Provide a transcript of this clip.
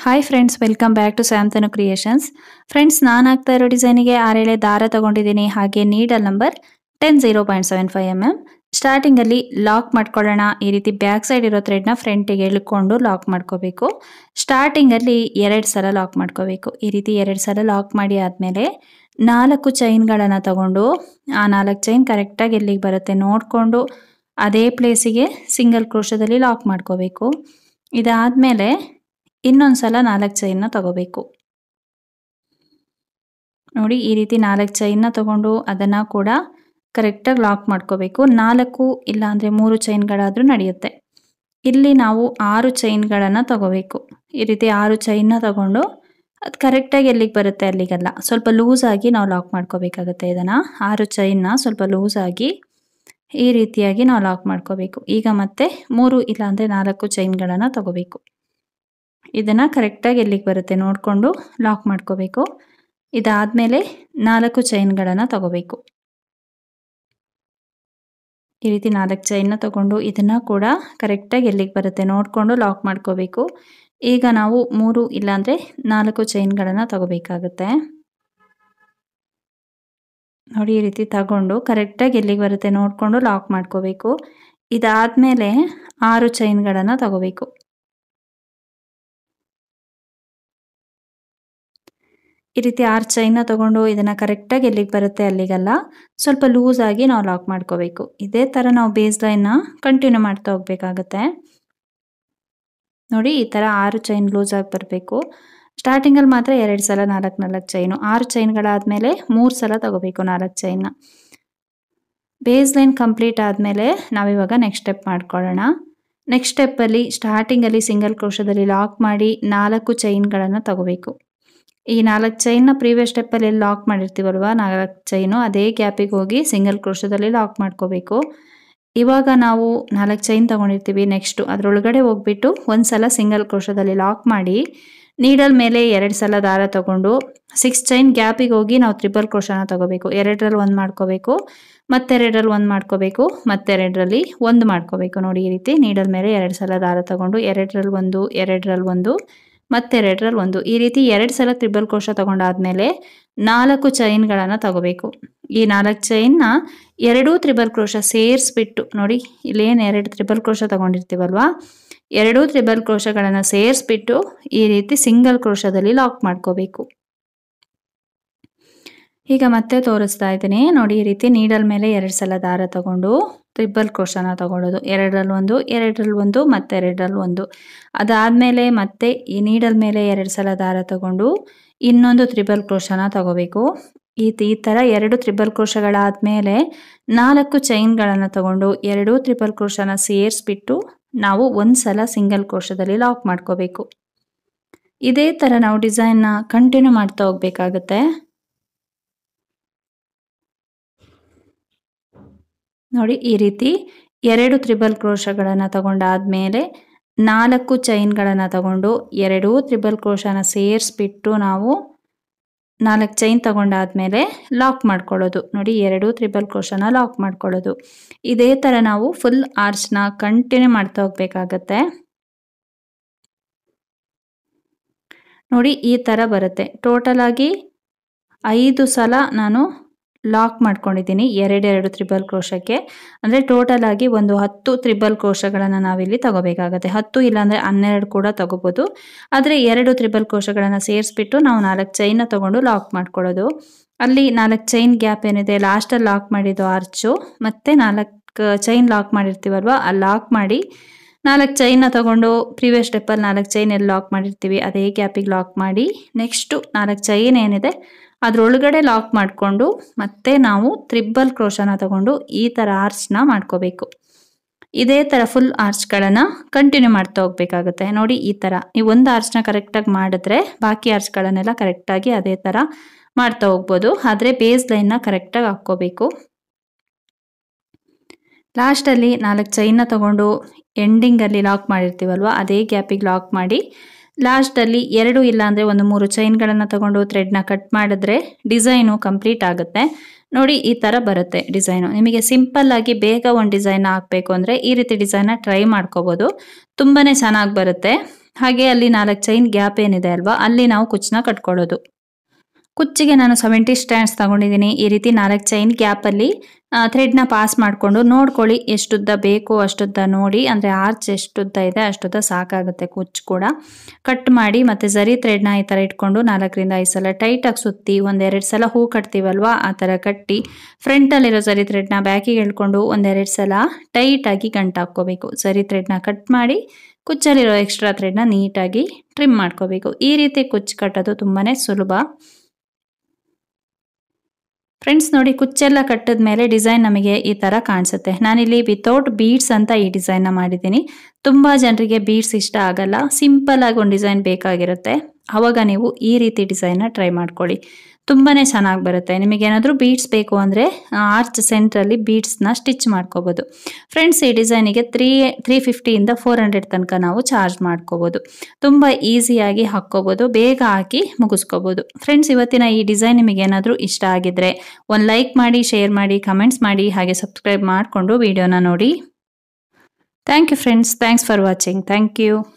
hi friends welcome back to ಸ್ಯಾಮ್ತನು creations friends ನಾನು ಹಾಕ್ತಾ ಇರೋ ಡಿಸೈನಿಗೆ ಆರೇಳೆ ದಾರ ತಗೊಂಡಿದ್ದೀನಿ ಹಾಗೆ needle number ten zero point seven five M M ಸ್ಟಾರ್ಟಿಂಗಲ್ಲಿ ಲಾಕ್ ಮಾಡ್ಕೊಳ್ಳೋಣ ಈ ರೀತಿ ಬ್ಯಾಕ್ ಸೈಡ್ ಇರೋ ಥ್ರೆಡ್ನ ಫ್ರಂಟಿಗೆ ಎಳ್ಕೊಂಡು ಲಾಕ್ ಮಾಡ್ಕೋಬೇಕು ಸ್ಟಾರ್ಟಿಂಗಲ್ಲಿ ಎರಡು ಸಲ ಲಾಕ್ ಮಾಡ್ಕೋಬೇಕು ಈ ರೀತಿ ಎರಡು ಸಲ ಲಾಕ್ ಮಾಡಿ ಆದಮೇಲೆ ನಾಲ್ಕು ಚೈನ್ಗಳನ್ನು ತಗೊಂಡು ಆ ನಾಲ್ಕು ಚೈನ್ ಕರೆಕ್ಟಾಗಿ ಎಲ್ಲಿಗೆ ಬರುತ್ತೆ ನೋಡಿಕೊಂಡು ಅದೇ ಪ್ಲೇಸಿಗೆ ಸಿಂಗಲ್ ಕ್ರೋಶದಲ್ಲಿ ಲಾಕ್ ಮಾಡ್ಕೋಬೇಕು ಇದಾದಮೇಲೆ ಇನ್ನೊಂದು ಸಲ ನಾಲ್ಕು ಚೈನ್ನ ತಗೋಬೇಕು ನೋಡಿ ಈ ರೀತಿ ನಾಲ್ಕು ಚೈನ್ನ ತಗೊಂಡು ಅದನ್ನು ಕೂಡ ಕರೆಕ್ಟಾಗಿ ಲಾಕ್ ಮಾಡ್ಕೋಬೇಕು ನಾಲ್ಕು ಇಲ್ಲ ಅಂದರೆ ಮೂರು ಚೈನ್ಗಳಾದರೂ ನಡೆಯುತ್ತೆ ಇಲ್ಲಿ ನಾವು ಆರು ಚೈನ್ಗಳನ್ನು ತಗೋಬೇಕು ಈ ರೀತಿ ಆರು ಚೈನ್ನ ತಗೊಂಡು ಅದು ಕರೆಕ್ಟಾಗಿ ಎಲ್ಲಿಗೆ ಬರುತ್ತೆ ಅಲ್ಲಿಗಲ್ಲ ಸ್ವಲ್ಪ ಲೂಸಾಗಿ ನಾವು ಲಾಕ್ ಮಾಡ್ಕೋಬೇಕಾಗುತ್ತೆ ಇದನ್ನು ಆರು ಚೈನ್ನ ಸ್ವಲ್ಪ ಲೂಸಾಗಿ ಈ ರೀತಿಯಾಗಿ ನಾವು ಲಾಕ್ ಮಾಡ್ಕೋಬೇಕು ಈಗ ಮತ್ತೆ ಮೂರು ಇಲ್ಲಾಂದರೆ ನಾಲ್ಕು ಚೈನ್ಗಳನ್ನು ತಗೋಬೇಕು ಇದನ್ನು ಕರೆಕ್ಟಾಗಿ ಎಲ್ಲಿಗೆ ಬರುತ್ತೆ ನೋಡಿಕೊಂಡು ಲಾಕ್ ಮಾಡ್ಕೋಬೇಕು ಇದಾದಮೇಲೆ ನಾಲ್ಕು ಚೈನ್ಗಳನ್ನು ತಗೋಬೇಕು ಈ ರೀತಿ ನಾಲ್ಕು ಚೈನ್ನ ತಗೊಂಡು ಇದನ್ನು ಕೂಡ ಕರೆಕ್ಟಾಗಿ ಎಲ್ಲಿಗೆ ಬರುತ್ತೆ ನೋಡಿಕೊಂಡು ಲಾಕ್ ಮಾಡ್ಕೋಬೇಕು ಈಗ ನಾವು ಮೂರು ಇಲ್ಲಾಂದರೆ ನಾಲ್ಕು ಚೈನ್ಗಳನ್ನು ತಗೋಬೇಕಾಗುತ್ತೆ ನೋಡಿ ಈ ರೀತಿ ತಗೊಂಡು ಕರೆಕ್ಟಾಗಿ ಎಲ್ಲಿಗೆ ಬರುತ್ತೆ ನೋಡಿಕೊಂಡು ಲಾಕ್ ಮಾಡ್ಕೋಬೇಕು ಇದಾದಮೇಲೆ ಆರು ಚೈನ್ಗಳನ್ನು ತಗೋಬೇಕು ಈ ರೀತಿ ಆರು ಚೈನ್ನ ತಗೊಂಡು ಇದನ್ನು ಕರೆಕ್ಟಾಗಿ ಎಲ್ಲಿಗೆ ಬರುತ್ತೆ ಅಲ್ಲಿಗಲ್ಲ ಸ್ವಲ್ಪ ಲೂಸಾಗಿ ನಾವು ಲಾಕ್ ಮಾಡ್ಕೋಬೇಕು ಇದೇ ಥರ ನಾವು ಬೇಸ್ ಲೈನ್ನ ಕಂಟಿನ್ಯೂ ಮಾಡ್ತಾ ಹೋಗ್ಬೇಕಾಗತ್ತೆ ನೋಡಿ ಈ ಥರ ಆರು ಚೈನ್ ಲೂಸಾಗಿ ಬರಬೇಕು ಸ್ಟಾರ್ಟಿಂಗಲ್ಲಿ ಮಾತ್ರ ಎರಡು ಸಲ ನಾಲ್ಕು ನಾಲ್ಕು ಚೈನು ಆರು ಚೈನ್ಗಳಾದಮೇಲೆ ಮೂರು ಸಲ ತಗೋಬೇಕು ನಾಲ್ಕು ಚೈನ್ನ ಬೇಸ್ ಲೈನ್ ಕಂಪ್ಲೀಟ್ ಆದಮೇಲೆ ನಾವಿವಾಗ ನೆಕ್ಸ್ಟ್ ಸ್ಟೆಪ್ ಮಾಡ್ಕೊಳ್ಳೋಣ ನೆಕ್ಸ್ಟ್ ಸ್ಟೆಪ್ಪಲ್ಲಿ ಸ್ಟಾರ್ಟಿಂಗಲ್ಲಿ ಸಿಂಗಲ್ ಕ್ರೋಶದಲ್ಲಿ ಲಾಕ್ ಮಾಡಿ ನಾಲ್ಕು ಚೈನ್ಗಳನ್ನು ತಗೋಬೇಕು ಈ ನಾಲ್ಕು ಚೈನ್ನ ಪ್ರೀವಿಯಸ್ ಸ್ಟೆಪ್ಪಲ್ಲಿ ಎಲ್ಲಿ ಲಾಕ್ ಮಾಡಿರ್ತೀವಲ್ವ ನಾಲ್ಕು ಚೈನು ಅದೇ ಗ್ಯಾಪಿಗೆ ಹೋಗಿ ಸಿಂಗಲ್ ಕ್ರೋಶದಲ್ಲಿ ಲಾಕ್ ಮಾಡ್ಕೋಬೇಕು ಇವಾಗ ನಾವು ನಾಲ್ಕು ಚೈನ್ ತೊಗೊಂಡಿರ್ತೀವಿ ನೆಕ್ಸ್ಟು ಅದರೊಳಗಡೆ ಹೋಗ್ಬಿಟ್ಟು ಒಂದು ಸಲ ಸಿಂಗಲ್ ಕ್ರೋಶದಲ್ಲಿ ಲಾಕ್ ಮಾಡಿ ನೀಡಲ್ ಮೇಲೆ ಎರಡು ಸಲ ದಾರ ತಗೊಂಡು ಸಿಕ್ಸ್ ಚೈನ್ ಗ್ಯಾಪಿಗೆ ಹೋಗಿ ನಾವು ತ್ರಿಬಲ್ ಕ್ರೋಶನ ತಗೋಬೇಕು ಎರಡರಲ್ಲಿ ಒಂದು ಮಾಡ್ಕೋಬೇಕು ಮತ್ತೆರಡರಲ್ಲಿ ಒಂದು ಮಾಡ್ಕೋಬೇಕು ಮತ್ತೆರಡರಲ್ಲಿ ಒಂದು ಮಾಡ್ಕೋಬೇಕು ನೋಡಿ ಈ ರೀತಿ ನೀಡಲ್ ಮೇಲೆ ಎರಡು ಸಲ ದಾರ ತಗೊಂಡು ಎರಡರಲ್ಲಿ ಒಂದು ಎರಡರಲ್ಲಿ ಒಂದು ಮತ್ತೆರಡರಲ್ಲಿ ಒಂದು ಈ ರೀತಿ ಎರಡು ಸಲ ತ್ರಿಬಲ್ ಕೋಶ ತಗೊಂಡಾದ್ಮೇಲೆ ನಾಲ್ಕು ಚೈನ್ಗಳನ್ನು ತಗೋಬೇಕು ಈ ನಾಲ್ಕು ಚೈನ್ನ ಎರಡೂ ತ್ರಿಬಲ್ ಕ್ರೋಶ ಸೇರಿಸ್ಬಿಟ್ಟು ನೋಡಿ ಇಲ್ಲೇನು ಎರಡು ತ್ರಿಬಲ್ ಕ್ರೋಶ ತಗೊಂಡಿರ್ತೀವಲ್ವಾ ಎರಡೂ ತ್ರಿಬಲ್ ಕ್ರೋಶಗಳನ್ನು ಸೇರಿಸ್ಬಿಟ್ಟು ಈ ರೀತಿ ಸಿಂಗಲ್ ಕ್ರೋಶದಲ್ಲಿ ಲಾಕ್ ಮಾಡ್ಕೋಬೇಕು ಈಗ ಮತ್ತೆ ತೋರಿಸ್ತಾ ಇದ್ದೀನಿ ನೋಡಿ ಈ ರೀತಿ ನೀಡಲ್ ಮೇಲೆ ಎರಡು ಸಲ ದಾರ ತಗೊಂಡು ತ್ರಿಬಲ್ ಕ್ರೋಶನ ತಗೊಳ್ಳೋದು ಎರಡರಲ್ಲಿ ಒಂದು ಎರಡರಲ್ಲಿ ಒಂದು ಮತ್ತೆರಡರಲ್ಲಿ ಒಂದು ಅದಾದಮೇಲೆ ಮತ್ತೆ ಈ ನೀಡಲ್ ಮೇಲೆ ಎರಡು ಸಲ ದಾರ ತಗೊಂಡು ಇನ್ನೊಂದು ತ್ರಿಬಲ್ ಕ್ರೋಶನ ತಗೋಬೇಕು ಈ ಈ ಥರ ಎರಡು ತ್ರಿಬಲ್ ಕ್ರೋಶಗಳಾದಮೇಲೆ ನಾಲ್ಕು ಚೈನ್ಗಳನ್ನು ತಗೊಂಡು ಎರಡೂ ತ್ರಿಬಲ್ ಕ್ರೋಶನ ಸೇರಿಸ್ಬಿಟ್ಟು ನಾವು ಒಂದು ಸಲ ಸಿಂಗಲ್ ಕ್ರೋಶದಲ್ಲಿ ಲಾಕ್ ಮಾಡ್ಕೋಬೇಕು ಇದೇ ಥರ ನಾವು ಡಿಸೈನ್ನ ಕಂಟಿನ್ಯೂ ಮಾಡ್ತಾ ಹೋಗ್ಬೇಕಾಗತ್ತೆ ನೋಡಿ ಈ ರೀತಿ ಎರಡು ತ್ರಿಬಲ್ ಕ್ರೋಶಗಳನ್ನು ತಗೊಂಡಾದ್ಮೇಲೆ ನಾಲ್ಕು ಚೈನ್ಗಳನ್ನು ತಗೊಂಡು ಎರಡೂ ತ್ರಿಬಲ್ ಕ್ರೋಶನ ಸೇರಿಸ್ಬಿಟ್ಟು ನಾವು ನಾಲ್ಕು ಚೈನ್ ತಗೊಂಡಾದ್ಮೇಲೆ ಲಾಕ್ ಮಾಡ್ಕೊಳ್ಳೋದು ನೋಡಿ ಎರಡೂ ತ್ರಿಬಲ್ ಕ್ರೋಶನ ಲಾಕ್ ಮಾಡ್ಕೊಳ್ಳೋದು ಇದೇ ಥರ ನಾವು ಫುಲ್ ಆರ್ಚ್ನ ಕಂಟಿನ್ಯೂ ಮಾಡ್ತಾ ಹೋಗ್ಬೇಕಾಗತ್ತೆ ನೋಡಿ ಈ ಥರ ಬರುತ್ತೆ ಟೋಟಲ್ ಆಗಿ ಐದು ಸಲ ನಾನು ಲಾಕ್ ಮಾಡ್ಕೊಂಡಿದ್ದೀನಿ ಎರಡೆರಡು ತ್ರಿಬಲ್ ಕ್ರೋಶಕ್ಕೆ ಅಂದರೆ ಟೋಟಲ್ ಆಗಿ ಒಂದು ಹತ್ತು ತ್ರಿಬಲ್ ಕ್ರೋಶಗಳನ್ನು ನಾವಿಲ್ಲಿ ತಗೋಬೇಕಾಗತ್ತೆ ಹತ್ತು ಇಲ್ಲಾಂದರೆ ಹನ್ನೆರಡು ಕೂಡ ತಗೋಬೋದು ಆದರೆ ಎರಡು ತ್ರಿಬಲ್ ಕ್ರೋಶಗಳನ್ನು ಸೇರಿಸ್ಬಿಟ್ಟು ನಾವು ನಾಲ್ಕು ಚೈನ್ನ ತಗೊಂಡು ಲಾಕ್ ಮಾಡ್ಕೊಳ್ಳೋದು ಅಲ್ಲಿ ನಾಲ್ಕು ಚೈನ್ ಗ್ಯಾಪ್ ಏನಿದೆ ಲಾಸ್ಟಲ್ಲಿ ಲಾಕ್ ಮಾಡಿದ್ದು ಆರ್ಚು ಮತ್ತು ನಾಲ್ಕು ಚೈನ್ ಲಾಕ್ ಮಾಡಿರ್ತೀವಲ್ವ ಅಲ್ಲಿ ಲಾಕ್ ಮಾಡಿ ನಾಲ್ಕು ಚೈನ್ನ ತಗೊಂಡು ಪ್ರೀವಿಯಸ್ ಸ್ಟೆಪ್ಪಲ್ಲಿ ನಾಲ್ಕು ಚೈನ್ ಎಲ್ಲಿ ಲಾಕ್ ಮಾಡಿರ್ತೀವಿ ಅದೇ ಗ್ಯಾಪಿಗೆ ಲಾಕ್ ಮಾಡಿ ನೆಕ್ಸ್ಟು ನಾಲ್ಕು ಚೈನ್ ಏನಿದೆ ಅದರೊಳಗಡೆ ಲಾಕ್ ಮಾಡಿಕೊಂಡು ಮತ್ತೆ ನಾವು ತ್ರಿಬ್ಬಲ್ ಕ್ರೋಶನ ತಗೊಂಡು ಈ ಥರ ಆರ್ಚ್ನ ಮಾಡ್ಕೋಬೇಕು ಇದೇ ಥರ ಫುಲ್ ಆರ್ಚ್ಗಳನ್ನು ಕಂಟಿನ್ಯೂ ಮಾಡ್ತಾ ಹೋಗ್ಬೇಕಾಗುತ್ತೆ ನೋಡಿ ಈ ಥರ ನೀವು ಒಂದು ಆರ್ಚ್ನ ಕರೆಕ್ಟಾಗಿ ಮಾಡಿದ್ರೆ ಬಾಕಿ ಆರ್ಚ್ಗಳನ್ನೆಲ್ಲ ಕರೆಕ್ಟಾಗಿ ಅದೇ ಥರ ಮಾಡ್ತಾ ಹೋಗ್ಬೋದು ಆದರೆ ಬೇಸ್ ಲೈನ್ನ ಕರೆಕ್ಟಾಗಿ ಹಾಕ್ಕೋಬೇಕು ಲಾಸ್ಟಲ್ಲಿ ನಾಲ್ಕು ಚೈನ್ನ ತಗೊಂಡು ಎಂಡಿಂಗಲ್ಲಿ ಲಾಕ್ ಮಾಡಿರ್ತೀವಲ್ವ ಅದೇ ಗ್ಯಾಪಿಗೆ ಲಾಕ್ ಮಾಡಿ ಲಾಸ್ಟಲ್ಲಿ ಎರಡು ಇಲ್ಲ ಅಂದರೆ ಒಂದು ಮೂರು ಚೈನ್ಗಳನ್ನು ತಗೊಂಡು ಥ್ರೆಡ್ನ ಕಟ್ ಮಾಡಿದ್ರೆ ಡಿಸೈನು ಕಂಪ್ಲೀಟ್ ಆಗುತ್ತೆ ನೋಡಿ ಈ ಥರ ಬರುತ್ತೆ ಡಿಸೈನು ನಿಮಗೆ ಸಿಂಪಲ್ ಆಗಿ ಬೇಗ ಒಂದು ಡಿಸೈನ್ ಹಾಕಬೇಕು ಅಂದರೆ ಈ ರೀತಿ ಡಿಸೈನ್ನ ಟ್ರೈ ಮಾಡ್ಕೋಬೋದು ತುಂಬಾ ಚೆನ್ನಾಗಿ ಬರುತ್ತೆ ಹಾಗೆ ಅಲ್ಲಿ ನಾಲ್ಕು ಚೈನ್ ಗ್ಯಾಪ್ ಏನಿದೆ ಅಲ್ವಾ ಅಲ್ಲಿ ನಾವು ಕುಚ್ಚನ್ನ ಕಟ್ಕೊಳ್ಳೋದು ಕುಚ್ಚಿಗೆ ನಾನು ಸೆವೆಂಟಿ ಸ್ಟ್ಯಾಂಡ್ಸ್ ತಗೊಂಡಿದ್ದೀನಿ ಈ ರೀತಿ ನಾಲ್ಕು ಚೈನ್ ಗ್ಯಾಪಲ್ಲಿ ಥ್ರೆಡ್ನ ಪಾಸ್ ಮಾಡಿಕೊಂಡು ನೋಡ್ಕೊಳ್ಳಿ ಎಷ್ಟುದ್ದ ಬೇಕು ಅಷ್ಟುದ್ದ ನೋಡಿ ಅಂದರೆ ಆರ್ಚ್ ಎಷ್ಟುದ್ದ ಇದೆ ಅಷ್ಟುದ್ದ ಸಾಕಾಗುತ್ತೆ ಕುಚ್ಚು ಕೂಡ ಕಟ್ ಮಾಡಿ ಮತ್ತು ಝರಿ ಥ್ರೆಡ್ನ ಈ ಥರ ಇಟ್ಕೊಂಡು ನಾಲ್ಕರಿಂದ ಐದು ಸಲ ಟೈಟಾಗಿ ಸುತ್ತಿ ಒಂದೆರಡು ಸಲ ಹೂ ಕಟ್ತೀವಲ್ವಾ ಆ ಥರ ಕಟ್ಟಿ ಫ್ರಂಟಲ್ಲಿರೋ ಝರಿ ಥ್ರೆಡ್ನ ಬ್ಯಾಕಿಗೆ ಎಳ್ಕೊಂಡು ಒಂದೆರಡು ಸಲ ಟೈಟಾಗಿ ಗಂಟು ಹಾಕ್ಕೋಬೇಕು ಝರಿ ಥ್ರೆಡ್ನ ಕಟ್ ಮಾಡಿ ಕುಚ್ಚಲ್ಲಿರೋ ಎಕ್ಸ್ಟ್ರಾ ಥ್ರೆಡ್ನ ನೀಟಾಗಿ ಟ್ರಿಮ್ ಮಾಡ್ಕೋಬೇಕು ಈ ರೀತಿ ಕುಚ್ಚು ಕಟ್ಟೋದು ತುಂಬಾ ಸುಲಭ ಫ್ರೆಂಡ್ಸ್ ನೋಡಿ ಕುಚ್ಚೆಲ್ಲ ಕಟ್ಟಿದ ಮೇಲೆ ಡಿಸೈನ್ ನಮಗೆ ಈ ಥರ ಕಾಣಿಸುತ್ತೆ ನಾನಿಲ್ಲಿ ವಿತೌಟ್ ಬೀಡ್ಸ್ ಅಂತ ಈ ಡಿಸೈನ್ನ ಮಾಡಿದ್ದೀನಿ ತುಂಬ ಜನರಿಗೆ ಬೀಡ್ಸ್ ಇಷ್ಟ ಆಗಲ್ಲ ಸಿಂಪಲ್ ಆಗಿ ಒಂದು ಡಿಸೈನ್ ಬೇಕಾಗಿರುತ್ತೆ ಆವಾಗ ನೀವು ಈ ರೀತಿ ಡಿಸೈನ್ನ ಟ್ರೈ ಮಾಡ್ಕೊಳ್ಳಿ ತುಂಬಾ ಚೆನ್ನಾಗಿ ಬರುತ್ತೆ ನಿಮಗೇನಾದರೂ ಬೀಡ್ಸ್ ಬೇಕು ಅಂದರೆ ಆರ್ಚ್ ಸೆಂಟ್ರಲ್ಲಿ ಬೀಡ್ಸ್ನ ಸ್ಟಿಚ್ ಮಾಡ್ಕೋಬೋದು ಫ್ರೆಂಡ್ಸ್ ಈ ಡಿಸೈನಿಗೆ ತ್ರೀ ತ್ರೀ ಫಿಫ್ಟಿಯಿಂದ ಫೋರ್ ಹಂಡ್ರೆಡ್ ತನಕ ನಾವು ಚಾರ್ಜ್ ಮಾಡ್ಕೋಬೋದು ತುಂಬ ಈಸಿಯಾಗಿ ಹಾಕ್ಕೋಬೋದು ಬೇಗ ಹಾಕಿ ಮುಗಿಸ್ಕೋಬೋದು ಫ್ರೆಂಡ್ಸ್ ಇವತ್ತಿನ ಈ ಡಿಸೈನ್ ನಿಮಗೇನಾದರೂ ಇಷ್ಟ ಆಗಿದ್ರೆ ಒಂದು ಲೈಕ್ ಮಾಡಿ ಶೇರ್ ಮಾಡಿ ಕಮೆಂಟ್ಸ್ ಮಾಡಿ ಹಾಗೆ ಸಬ್ಸ್ಕ್ರೈಬ್ ಮಾಡಿಕೊಂಡು ವಿಡಿಯೋನ ನೋಡಿ thank you friends thanks for watching thank you